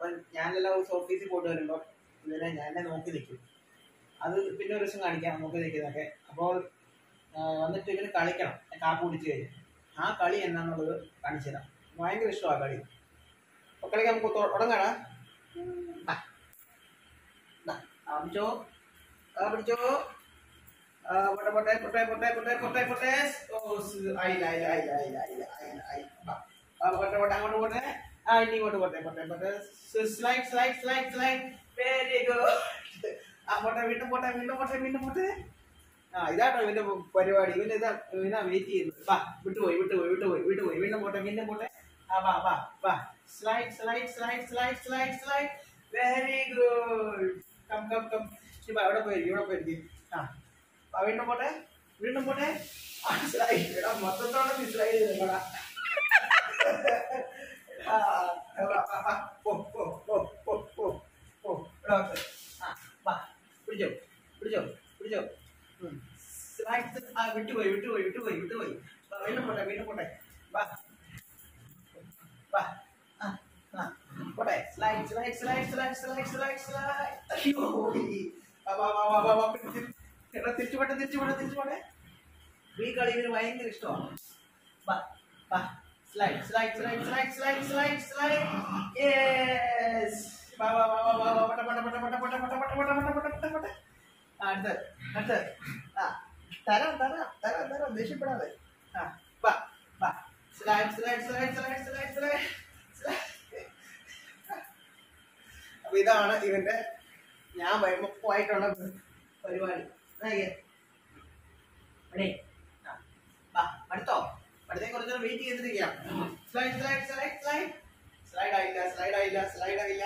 അപ്പൊ ഞാൻ എല്ലാ ദിവസവും ഓഫീസിൽ പോയിട്ട് വരുമ്പോൾ ഇതിനെ ഞാൻ എന്നെ നോക്കി നിൽക്കും അത് പിന്നെ ഒരു ദിവസം കാണിക്കാം നോക്കി നിൽക്കുന്നതൊക്കെ അപ്പോൾ ആ, വന്നിട്ട് ഇവന് കളിക്കണം കാപ്പ് കുടിച്ച് കഴിഞ്ഞ് ആ കളി എന്നാന്നുള്ളത് കാണിച്ചു തരാം ഭയങ്കര ഇഷ്ടമാണ് കളി അപ്പൊ കളിക്കാൻ നമുക്ക് തൊ- തുടങ്ങാടാ ദാ. ദാ. ആ, പിടിച്ചോ ആ പിടിച്ചോ ആ, പോട്ടെ പോട്ടെ പോട്ടെ പോട്ടെ പോട്ടെ പോട്ടെ പോട്ടെ ഓ സ്- ആയില്ല ആയില്ല ആയില്ല ആയില്ല ആയില്ല ആയില്ല ആയില്ല വാ. ആ പോട്ടെ പോട്ടെ അങ്ങോട്ട് പോട്ടെ ആ ഇനി ഇങ്ങോട്ട് പോട്ടെ പോട്ടെ പോട്ടെ slide slide slide slide very good ആ പോട്ടെ വീണ്ടും പോട്ടെ വീണ്ടും പോട്ടെ വീണ്ടും പോട്ടെ ആ ഇതാട്ടോ ഇവന്റെ പരിപാടി ഇവന്റെ ഇതാ ഇവനാ വെയിറ്റ് ചെയ്യുന്നത് വാ വിട്ടുപോയി വിട്ടുപോയി വിട്ടുപോയി വിട്ടുപോയി വീണ്ടും പോട്ടെ വീണ്ടും പോട്ടെ ആ വാ വാ വാ slide slide slide slide slide slide very good come come come ഇപ്പൊ അവിടെ പോയിരിക്കും ഇവിടെ പോയിരിക്കും ആ വാ, വീണ്ടും പോട്ടെ വീണ്ടും പോട്ടെ ആ സ്ലൈഡ് എടാ മൊത്തത്തോടെ നീ സ്ലൈഡ് ചെയ്തോടാ ആ വാ വാ വാ പോ പോ പോ പോ പോ പോ ഇവിടെ വന്ന്. ആ വാ പിടിച്ചോ പിടിച്ചോ പിടിച്ചോ ഉം. സ്ലൈഡ് ആ വിട്ടുപോയി വിട്ടുപോയി വിട്ടുപോയി വിട്ടുപോയി വാ, വീണ്ടും പോട്ടെ വീണ്ടും പോട്ടെ വാ വാ ആ ആ പോട്ടെ slide slide slide slide slide slide slide അയ്യോ വാ വാ വാ വാ വാ വാ പിടിച്ച്. എടാ തിരിച്ചു പോട്ടെ തിരിച്ചു പോട്ടെ തിരിച്ചു പോട്ടെ ഈ കളി ഇവന് ഭയങ്കര ഇഷ്ടമാണ് വാ വാ slide slide slide slide slide slide slide yes വാ വാ വാ വാ വാ വാ പോട്ടെ പോട്ടെ പോട്ടെ പോട്ടെ പോട്ടെ പോട്ടെ പോട്ടെ പോട്ടെ പോട്ടെ പോട്ടെ പോട്ടെ ആ അടുത്ത് അടുത്ത് ആ തരാം തരാം തരാം തരാം ദേഷ്യപ്പെടാതെ ആ വാ വാ slide slide slide slide slide slide slide അപ്പൊ ഇതാണ് ഇവന്റെ ഞാൻ വൈമപ്പായിട്ടുള്ള പരിപാടി ഇതാ ഇവിടെ ആ വാ അടുത്തോ അടുത്തേ കുറച്ചു നേരം വെയിറ്റ് ചെയ്തിരിക്കാം slide slide slide slide slide ആയില്ല സ്ലൈഡ് ആയില്ല സ്ലൈഡ് ആയില്ല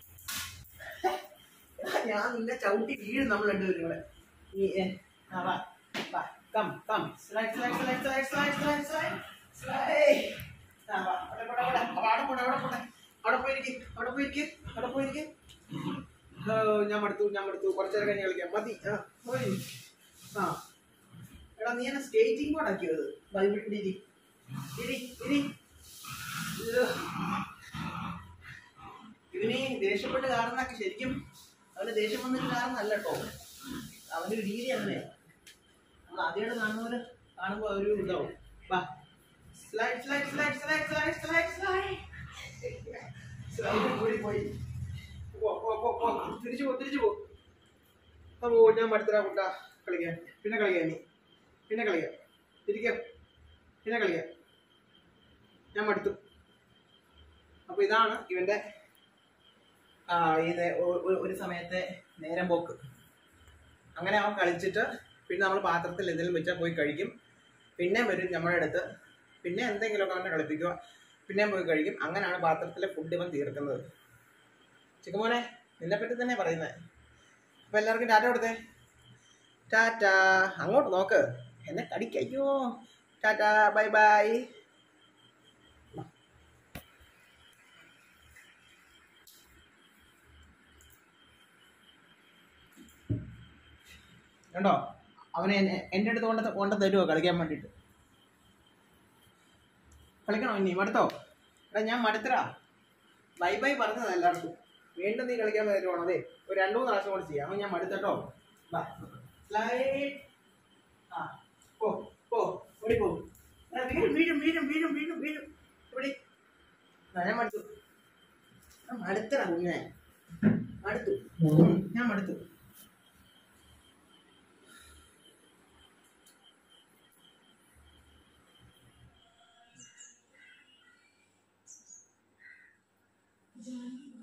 എടാ, ഞാൻ നിന്നെ ചവിട്ടി വീഴും നമ്മൾ രണ്ടുപേരും കൂടെ നീ ഏ, ആ വാ വാ come come slide slide slide slide slide slide slide slide ആ വാ അവിടെ പോട്ടെ അവിടെ അപ്പൊ അവിടെ പോട്ടെ അവിടെ പോട്ടെ അവിടെ പോയിരിക്കും അവിടെ പോയിരിക്കും അവിടെ പോയിരിക്കും ഞാൻ മടുത്തു ഞാൻ മടുത്തു കുറച്ചേരം കഴിഞ്ഞ് കളിക്കാം മതി ആ പോയി ആ എടാ നീ എന്നെ സ്കേറ്റിംഗ് ബോർഡ് ആക്കിയത് ബൈബിൾ ഇരി ഇരി ഇരി ഇത് ഇവന് ദേഷ്യപ്പെട്ട് കാണുന്നൊക്കെ ശരിക്കും അവന് ദേഷ്യം വന്നിട്ട് കാണുന്നല്ല കേട്ടോ അവന്റെ ഒരു രീതി അങ്ങനെയാണ് നമ്മൾ ആദ്യമായിട്ട് കാണുന്നവര് കാണുമ്പോ ഒരു ഇതാവും വാ slide slide slide slide slide slide slide slide കൂടി പോയി പോ പോ പോ പോ തിരിച്ചു പോ തിരിച്ചു പോ ആ പോ ഞാൻ മടുത്തരാ കൂട്ടാ കളിക്കാൻ പിന്നെ കളിക്കാൻ നീ പിന്നെ കളിക്കാം തിരിക്കാം പിന്നെ കളിക്കാം ഞാൻ മടുത്തു അപ്പൊ ഇതാണ് ഇവന്റെ ആ ഇത് ഒ- ഒ- ഒരു സമയത്തെ നേരം പോക്ക് അങ്ങനെ അവൻ കളിച്ചിട്ട് പിന്നെ നമ്മൾ പാത്രത്തിൽ എന്തെങ്കിലും വെച്ചാൽ പോയി കഴിക്കും പിന്നെ വരും നമ്മുടെ അടുത്ത് പിന്നെ എന്തെങ്കിലുമൊക്കെ അവനെ കളിപ്പിക്കുക പിന്നെ പോയി കഴിക്കും അങ്ങനെയാണ് പാത്രത്തിലെ ഫുഡ് ഇവൻ തീർക്കുന്നത് ചിക്കുമോനെ നിന്നെ പറ്റി തന്നെ പറയുന്നത് അപ്പൊ എല്ലാവർക്കും ടാറ്റ കൊടുത്തേ ടാറ്റ അങ്ങോട്ട് നോക്ക് എന്നെ കടിക്കയ്യോ ടാറ്റ ബൈ ബൈ കണ്ടോ അവനെ എന്നെ- എൻ്റെ അടുത്ത് കൊണ്ട് കൊണ്ട് തരുമോ കളിക്കാൻ വേണ്ടിയിട്ട് കളിക്കണോ ഇനി മടുത്തോ എടാ ഞാൻ മടുത്തരാ ബൈ ബൈ പറഞ്ഞതാ എല്ലാവർക്കും വീണ്ടും നീ കളിക്കാൻ വരുവാണോ അതെ ഒരു രണ്ടു മൂന്ന് പ്രാവശ്യം കൂടെ ചെയ്യാം അവൻ ഞാൻ മടുത്തട്ടോ ബാ സ്ലൈഡ് ആ പോ പോ ഓടി പോ എടാ, വീഴും വീഴും വീഴും വീഴും വീഴും വീഴും ഇവിടെ ആ, ഞാൻ മടുത്തു ആ, മടുത്തടാ കുഞ്ഞെ മടുത്തു ഉം, ഞാൻ മടുത്തു ജാനി